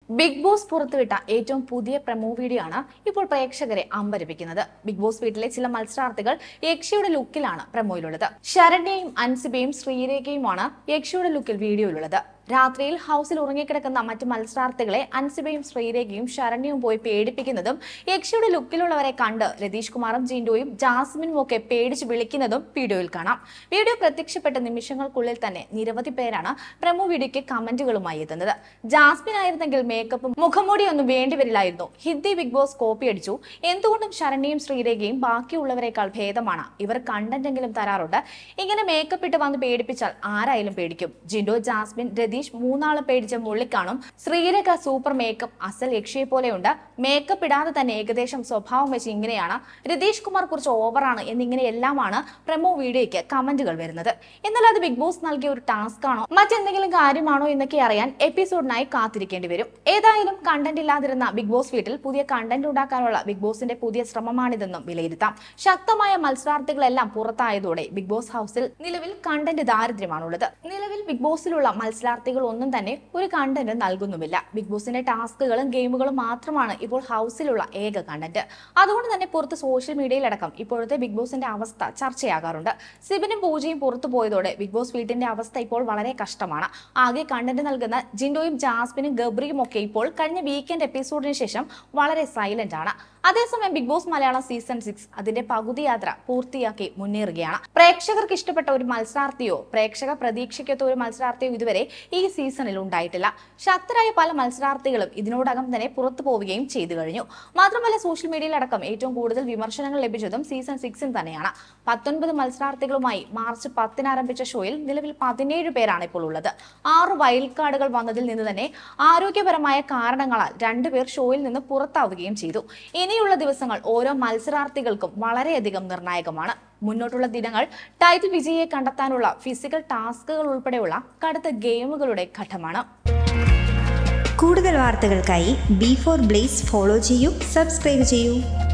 big boss പുറത്തുവിട്ട ഏറ്റവും പുതിയ പ്രമോ വീഡിയോ ആണ് ഇപ്പോൾ പ്രേക്ഷകരെ അമ്പരപ്പിക്കുന്നത് ബിഗ് ബോസ് വീട്ടിലെ ചില മത്സരാർത്ഥികൾ യക്ഷിയുടെ ലുക്കിലാണ് പ്രമോയിലുള്ളത് ശരണ്യയും അൻസിബയും ശ്രീരേഖയുമാണ് യക്ഷിയുടെ ലുക്കിൽ വീഡിയോയിലുള്ളത് രാത്രിയിൽ ഹൗസിൽ ഉറങ്ങിക്കിടക്കുന്ന മറ്റ് മത്സരാർത്ഥികളെ അൻസിബയും ശ്രീരേഖയും ശരണ്യവും പോയി പേടിപ്പിക്കുന്നതും യക്ഷിയുടെ ലുക്കിലുള്ളവരെ കണ്ട് രതീഷ് കുമാറും ജിൻഡോയും ജാസ്മിനും ഒക്കെ പേടിച്ച് വിളിക്കുന്നതും വീഡിയോയിൽ കാണാം വീഡിയോ പ്രത്യക്ഷപ്പെട്ട നിമിഷങ്ങൾക്കുള്ളിൽ തന്നെ നിരവധി പേരാണ് പ്രമോ വീഡിയോയ്ക്ക് കമന്റുകളുമായി എത്തുന്നത് ജാസ്മിൻ ആയിരുന്നെങ്കിൽ മേക്കപ്പും മുഖംമൂടിയൊന്നും വേണ്ടിവരില്ലായിരുന്നു ഹിന്ദി ബിഗ് ബോസ് കോപ്പി അടിച്ചു എന്തുകൊണ്ടും ശരണ്യയും ശ്രീരേഖയും ബാക്കിയുള്ളവരെക്കാൾ ഭേദമാണ് ഇവർ കണ്ടന്റെങ്കിലും തരാറുണ്ട് ഇങ്ങനെ മേക്കപ്പ് ഇട്ട് വന്ന് പേടിപ്പിച്ചാൽ ആരായാലും പേടിക്കും ജിൻഡോ ജാസ്മിൻ രതീഷ് മൂന്നാളും പേടിച്ച മുള്ളിക്കാണും ശ്രീരേഖ സൂപ്പർ മേക്കപ്പ് അസൽ യക്ഷിയെ പോലെയുണ്ട് മേക്കപ്പ് ഇടാതെ തന്നെ ഏകദേശം സ്വഭാവം വെച്ച് ഇങ്ങനെയാണ് രതീഷ് കുമാർ കുറച്ച് ഓവറാണ് എന്നിങ്ങനെ എല്ലാമാണ് പ്രമോ വീഡിയോയ്ക്ക് കമന്റുകൾ വരുന്നത് എന്നാൽ അത് ബിഗ് ബോസ് നൽകിയ ഒരു ടാസ്ക് ആണോ മറ്റെന്തെങ്കിലും കാര്യമാണോ എന്നൊക്കെ അറിയാൻ എപ്പിസോഡിനായി കാത്തിരിക്കേണ്ടി വരും ഏതായാലും കണ്ടന്റ് ഇല്ലാതിരുന്ന ബിഗ് ബോസ് വീട്ടിൽ പുതിയ കണ്ടന്റ് ഉണ്ടാക്കാനുള്ള ബിഗ് ബോസിന്റെ പുതിയ ശ്രമമാണിതെന്നും വിലയിരുത്താം ശക്തമായ മത്സരാർത്ഥികളെല്ലാം പുറത്തായതോടെ ബിഗ് ബോസ് ഹൗസിൽ നിലവിൽ കണ്ടന്റ് ദാരിദ്ര്യമാണുള്ളത് നിലവിൽ ബിഗ് ബോസിലുള്ള മത്സരാർത്ഥികൾ ഒന്നും തന്നെ ഒരു കണ്ടന്റ് നൽകുന്നുമില്ല ബിഗ് ബോസിന്റെ ടാസ്കുകളും ഗെയിമുകളും മാത്രമാണ് ഇപ്പോൾ ഹൗസിലുള്ള ഏക കണ്ടന്റ് അതുകൊണ്ട് തന്നെ പുറത്ത് സോഷ്യൽ മീഡിയയിലടക്കം ഇപ്പോഴത്തെ ബിഗ് ബോസിന്റെ അവസ്ഥ ചർച്ചയാകാറുണ്ട് സിബിനും പൂജയും പുറത്തു പോയതോടെ ബിഗ് ബോസ് വീട്ടിന്റെ അവസ്ഥ ഇപ്പോൾ വളരെ കഷ്ടമാണ് ആകെ കണ്ടന്റ് നൽകുന്ന ജിൻഡോയും ജാസ്മിനും ഗബ്രിയും ഒക്കെ ഇപ്പോൾ കഴിഞ്ഞ വീക്കെൻഡ് എപ്പിസോഡിന് ശേഷം വളരെ സൈലന്റ് ആണ് അതേസമയം Bigg Boss Malayalam season six അതിന്റെ പകുതി യാത്ര പൂർത്തിയാക്കി മുന്നേറുകയാണ് പ്രേക്ഷകർക്ക് ഇഷ്ടപ്പെട്ട ഒരു മത്സരാർത്ഥിയോ പ്രേക്ഷക പ്രതീക്ഷിക്കാത്ത ഒരു മത്സരാർത്ഥിയോ ഇതുവരെ ഈ സീസണിൽ ഉണ്ടായിട്ടില്ല ശക്തരായ പല മത്സരാർത്ഥികളും ഇതിനോടകം തന്നെ പുറത്തു പോവുകയും ചെയ്തു കഴിഞ്ഞു മാത്രമല്ല സോഷ്യൽ മീഡിയയിലടക്കം ഏറ്റവും കൂടുതൽ വിമർശനങ്ങൾ ലഭിച്ചതും സീസൺ സിക്സിൽ തന്നെയാണ് പത്തൊൻപത് മത്സരാർത്ഥികളുമായി മാർച്ച് പത്തിന് ആരംഭിച്ച ഷോയിൽ നിലവിൽ പതിനേഴ് പേരാണ് ഇപ്പോൾ ഉള്ളത് ആറ് വൈൽഡ് കാർഡുകൾ വന്നതിൽ നിന്ന് തന്നെ ആരോഗ്യപരമായ കാരണങ്ങളാൽ രണ്ടുപേർ ഷോയിൽ നിന്ന് പുറത്താവുകയും ചെയ്തു ഇനിയുള്ള ദിവസങ്ങൾ ഓരോ മത്സരാർത്ഥികൾക്കും വളരെയധികം നിർണായകമാണ് മുന്നോട്ടുള്ള ദിനങ്ങൾ ടൈറ്റിൽ വിജയിയെ കണ്ടെത്താനുള്ള ഫിസിക്കൽ ടാസ്കുകൾ ഉൾപ്പെടെയുള്ള കടുത്ത ഗെയിമുകളുടെ ഘട്ടമാണ് കൂടുതൽ വാർത്തകൾക്കായി ബി ഫോർ ബ്ലേസ് ഫോളോ ചെയ്യൂ സബ്സ്ക്രൈബ് ചെയ്യൂ